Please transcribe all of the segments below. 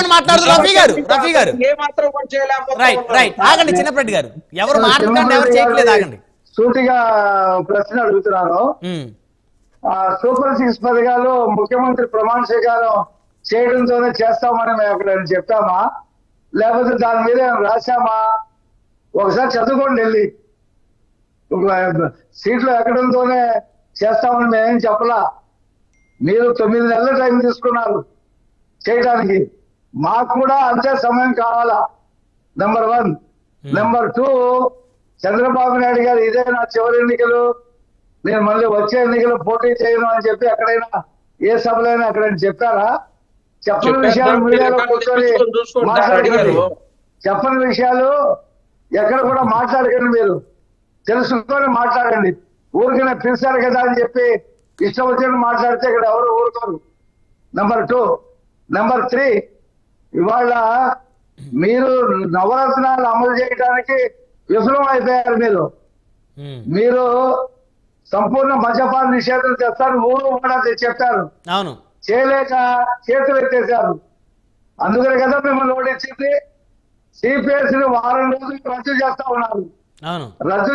కూర్చొని మాట్లాడదు రఫీ గారు రఫీ గారు ఏ మాత్రం కూడా చేయలేకపోతా రైట్ ఉన్నారు. రైట్ ఆగండి చిన్నప్పటి గారు ఎవరు మాట్లాడండి ఎవరు చేయట్లేదు ఆగండి సూటిగా ప్రశ్న అడుగుతున్నాను ఉమ్, ఆ సూపర్ సిక్స్ పథకాలు ముఖ్యమంత్రి ప్రమాణ స్వీకారం చేయడంతోనే చేస్తామని మేము అక్కడ చెప్పామా లేకపోతే దాని మీద ఏమైనా రాశామా ఒకసారి చదువుకోండి వెళ్ళి ఒక సీట్లు ఎక్కడంతోనే చేస్తామని మేమేం చెప్పలా మీరు తొమ్మిది నెలల టైం తీసుకున్నారు చేయడానికి మాకు కూడా అంతే సమయం కావాలా number one number two Chandrababu Naidu గారు ఇదే నా చివరి ఎన్నికలు నేను మళ్ళీ వచ్చే ఎన్నికలు పోటీ చేయను అని చెప్పి ఎక్కడైనా ఏ సభలైనా ఎక్కడైనా చెప్పారా చెప్పని చెప్పారు. విషయాలు మీరు మీడియాలో ఎక్కడ కూర్చొని తెప్పించుకొని చూసుకోండి, మాట్లాడకండి అడిగారు. చెప్పని విషయాలు ఎక్కడ కూడా మాట్లాడకండి మీరు తెలుసుకొని మాట్లాడండి ఊరికనే పిలిచారు కదా అని చెప్పి ఇష్టం వచ్చినట్టు మాట్లాడితే ఇక్కడ ఎవరు ఊరుకోరు నెంబర్ టూ నెంబర్ త్రీ ఇవాళ మీరు నవరత్నాలు అమలు చేయడానికి విఫలం అయిపోయారు మీరు ఉమ్, మీరు సంపూర్ణ మద్యపాన నిషేధం చేస్తారు ఊరు కూడా చెప్పారు అవును చేయలేక చేతులు ఎత్తేశారు అందుకనే కదా మిమ్మల్ని ఓడించింది సిపిఎస్ ని వారం రోజులు రద్దు చేస్తా ఉన్నారు అవును రద్దు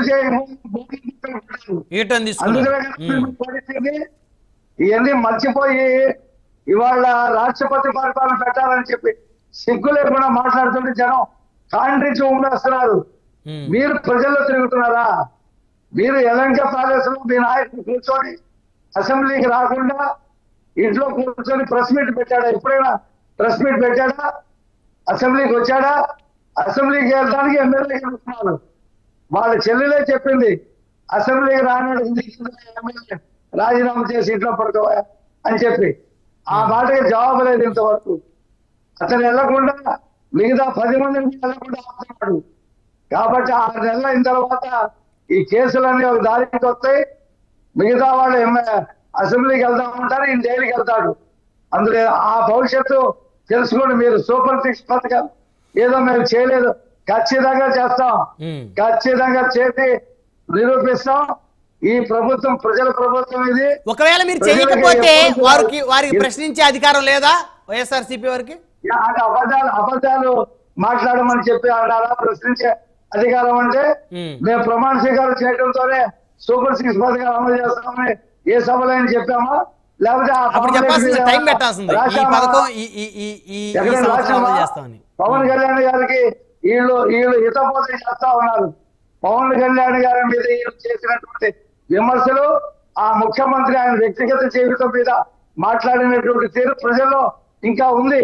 చేయకపోతే ఈటన్ అందుకనే తీసుకున్నారు కదా ఉమ్, మిమ్మల్ని ఓడించింది ఇవన్నీ మర్చిపోయి ఇవాళ రాష్ట్రపతి పరిపాలన పెట్టాలని చెప్పి సిగ్గు లేకుండా మాట్లాడుతుంటే జనం కాండ్రించి ఉమ్మేస్తున్నారు ఉమ్, మీరు ప్రజల్లో తిరుగుతున్నారా మీరు ఎలంక ప్యాలెస్ లో మీ నాయకుడు కూర్చొని అసెంబ్లీకి రాకుండా ఇంట్లో కూర్చొని ప్రెస్ మీట్ పెట్టాడా ఎప్పుడైనా ప్రెస్ మీట్ పెట్టాడా అసెంబ్లీకి వచ్చాడా అసెంబ్లీకి వెళ్ళడానికి ఎమ్మెల్యే గెలుస్తున్నారు వాళ్ళ చెల్లెలే చెప్పింది అసెంబ్లీకి రానాడు ఎమ్మెల్యే రాజీనామా చేసి ఇంట్లో పడుకోవా అని చెప్పి ఆ మాటకి జవాబు లేదు ఇంతవరకు అతను వెళ్లకుండా మిగతా పది మందిని వెళ్లకుండా ఆపుతున్నాడు కాబట్టి ఆరు నెలలు అయిన తర్వాత ఈ కేసులన్నీ ఒక దారికి వస్తాయి మిగతా వాళ్ళు ఎమ్మె- అసెంబ్లీకి వెళ్దామంటారు ఈయన జైలుకి వెళ్తాడు అందులో ఆ భవిష్యత్తు తెలుసుకోండి మీరు సూపర్ సిక్స్ పథకాలు ఏదో మేము చేయలేదు ఖచ్చితంగా చేస్తాం ఉమ్. ఖచ్చితంగా చేసి నిరూపిస్తాం ఈ ప్రభుత్వం ప్రజల ప్రభుత్వం ఇది ఒకవేళ మీరు చేయకపోతే వారికి వారికి ప్రశ్నించే అధికారం లేదా వైఎస్ఆర్సీపీ వారికి అంటే అబద్ధాలు అబద్ధాలు మాట్లాడమని చెప్పి అన్నారా ప్రశ్నించే అధికారం అంటే ఉమ్. మేము ప్రమాణ స్వీకారం చేయడంతోనే సూపర్ సిక్స్ పథకాలు అమలు చేస్తామని ఏ సభలో అయినా చెప్పామా లేకపోతే ఆ అప్పుడు పవన్ చెప్పాల్సింది కళ్యాణ్ టైం పెట్టాల్సింది ఈ రాశామా? పథకం ఈ ఈ ఈ ఈ ఈ ఎక్కడైనా సంవత్సరం రాశామా? అమలు చేస్తామని పవన్ కళ్యాణ్ గారికి వీళ్ళు వీళ్ళు హితపోతే చేస్తా ఉన్నారు పవన్ కళ్యాణ్ గారి మీద వీళ్ళు చేసినటువంటి విమర్శలు ఆ ముఖ్యమంత్రి ఆయన వ్యక్తిగత జీవితం మీద మాట్లాడినటువంటి తీరు ప్రజల్లో ఇంకా ఉంది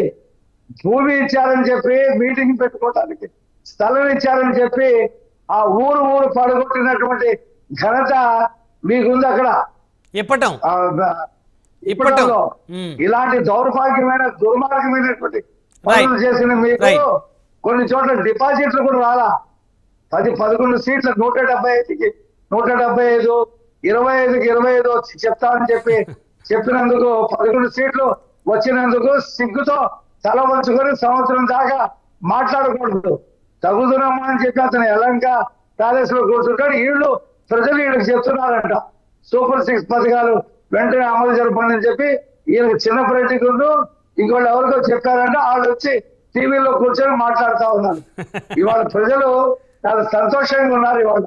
భూమి ఇచ్చారని చెప్పి మీటింగ్ పెట్టుకోవడానికి స్థలం ఇచ్చారని చెప్పి ఆ ఊరు ఊరు పడగొట్టినటువంటి ఘనత మీకుంది అక్కడ ఇప్పటం ఆ, ఇప్పటం. ఇప్పటిలో ఉమ్. ఇలాంటి దౌర్భాగ్యమైన దుర్మార్గమైనటువంటి పనులు Right. చేసిన మీకు Right. కొన్ని చోట్ల డిపాజిట్లు కూడా రాలా పది పదకొండు సీట్ల నూట డెబ్బై ఐదుకి నూట డెబ్బై ఐదు ఇరవై ఐదుకి ఇరవై ఐదు వచ్చి చెప్తామని చెప్పి చెప్పినందుకు పదకొండు సీట్లు వచ్చినందుకు సిగ్గుతో తల వంచుకొని సంవత్సరం దాకా మాట్లాడకూడదు తగుదునమ్మా అని చెప్పి అతను ఎలంక ప్యాలెస్ లో కూర్చుంటాడు వీళ్ళు ప్రజలు వీళ్ళకి చెప్తున్నారంట సూపర్ సిక్స్ పథకాలు వెంటనే అమలు జరపండి అని చెప్పి ఈయనకు చిన్న ప్రతికుంటూ ఇంకోళ్ళు ఎవరికో చెప్పారంటే వాళ్ళు వచ్చి టీవీలో కూర్చొని మాట్లాడుతా ఉన్నారు ఇవాళ ప్రజలు చాలా సంతోషంగా ఉన్నారు ఇవాళ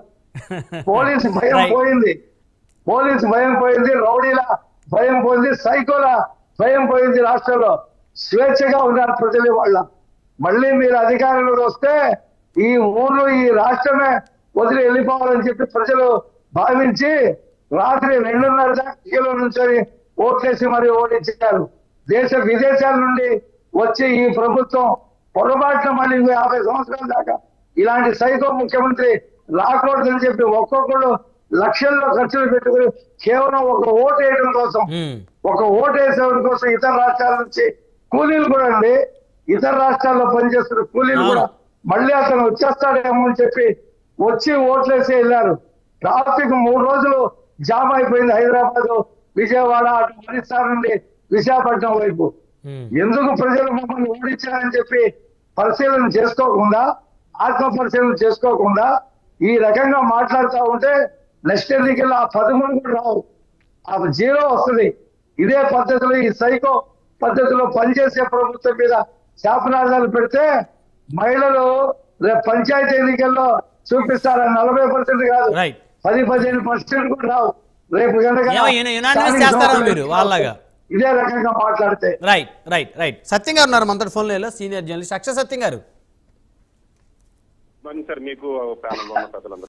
పోలీసు భయం Right. పోయింది పోలీసు భయం పోయింది రౌడీల భయం పోయింది సైకోల భయం పోయింది రాష్ట్రంలో స్వేచ్ఛగా ఉన్నారు ప్రజలు వాళ్ళ మళ్ళీ మీరు అధికారంలోకి వస్తే ఈ ఊర్లో ఈ రాష్ట్రమే వదిలి వెళ్ళిపోవాలని చెప్పి ప్రజలు భావించి రాత్రి రెండున్నర దాకా నుంచొని ఓట్లేసి మరి ఓడించారు దేశ విదేశాల నుండి వచ్చి ఈ ప్రభుత్వం పొరపాటున మళ్ళీ యాభై సంవత్సరాల దాకా ఇలాంటి సైకో ముఖ్యమంత్రి రాకూడదని చెప్పి ఒక్కొక్కడు లక్షల్లో ఖర్చులు పెట్టుకుని కేవలం ఒక ఓటు వేయడం కోసం ఉమ్. ఒక ఓటు వేసేవాడి కోసం ఇతర రాష్ట్రాల నుంచి కూలీలు కూడా అండి ఇతర రాష్ట్రాల్లో పనిచేస్తున్న కూలీలు అవును. కూడా మళ్ళీ అతను వచ్చేస్తాడేమో అని చెప్పి వచ్చి ఓట్లేసి వెళ్ళారు ట్రాఫిక్ మూడు రోజులు జామ్ అయిపోయింది హైదరాబాద్ విజయవాడ అటు ఒరిస్సా నుండి విశాఖపట్నం వైపు ఉమ్. ఎందుకు ప్రజలు మమ్మల్ని ఓడించారని చెప్పి పరిశీలన చేసుకోకుండా ఆత్మ పరిశీలన చేసుకోకుండా ఈ రకంగా మాట్లాడుతూ ఉంటే నెక్స్ట్ ఎన్నికల్లో ఆ పదమూడు కూడా రావు ఆ జీరో వస్తుంది ఇదే పద్ధతిలో ఈ సైకో పద్ధతిలో పనిచేసే ప్రభుత్వం మీద శాపనార్థాలు పెడితే మహిళలు రేపు పంచాయతీ ఎన్నికల్లో చూపిస్తారని నలభై పర్సెంట్ కాదు రైట్ పది పదిహేను పర్సెంట్ కూడా రావు రేపు కనుక ఏమో యున- యునానిమస్ స్థానిక చేస్తారా సంస్థలు మీరు వాళ్ళలాగా? ఇదే రకంగా మాట్లాడితే రైట్ రైట్ రైట్ సత్యం గారు ఉన్నారు మనతో ఫోన్ లో సీనియర్ జర్నలిస్ట్ అక్షయ్ సత్యం గారు మంచి సార్ మీకు ప్యానల్ ఉన్న పెద్దలందరూ